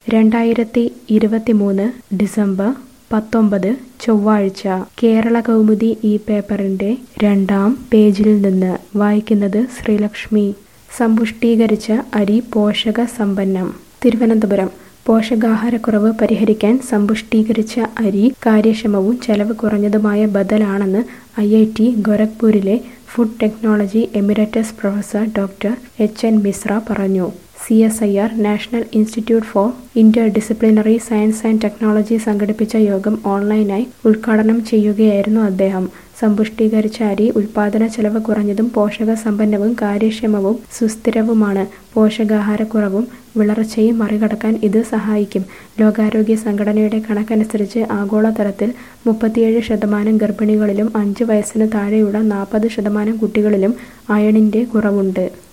രണ്ടായിരത്തി ഇരുപത്തിമൂന്ന് ഡിസംബർ പത്തൊമ്പത് ചൊവ്വാഴ്ച കേരള കൗമുദി ഈ പേപ്പറിന്റെ രണ്ടാം പേജിൽ നിന്ന് വായിക്കുന്നത് ശ്രീലക്ഷ്മി സമ്പുഷ്ടീകരിച്ച അരി പോഷക സമ്പന്നം തിരുവനന്തപുരം പോഷകാഹാരക്കുറവ് പരിഹരിക്കാൻ സമ്പുഷ്ടീകരിച്ച അരി കാര്യക്ഷമവും ചെലവ് കുറഞ്ഞതുമായ ബദലാണെന്ന് ഐ ഐ ടി ഗോരഖ്പൂരിലെ food technology emeritus professor doctor H N Mishra പറഞ്ഞു C S I R national institute for interdisciplinary science and technology സംഘടിപ്പിച്ച യോഗം ഓൺലൈനായി ഉദ്ഘാടനം ചെയ്യുകയായിരുന്നു അദ്ദേഹം സമ്പുഷ്ടീകരിച്ച അരി ഉൽപാദന ചെലവ് കുറഞ്ഞതും പോഷക സമ്പന്നവും കാര്യക്ഷമവും സുസ്ഥിരവുമാണ് പോഷകാഹാരക്കുറവും വിളർച്ചയും മറികടക്കാൻ ഇത് സഹായിക്കും ലോകാരോഗ്യ സംഘടനയുടെ കണക്കനുസരിച്ച് ആഗോളതലത്തിൽ മുപ്പത്തിയേഴ് ശതമാനം ഗർഭിണികളിലും അഞ്ച് വയസ്സിന് താഴെയുള്ള നാൽപ്പത് ശതമാനം കുട്ടികളിലും അയണിന്റെ കുറവുണ്ട്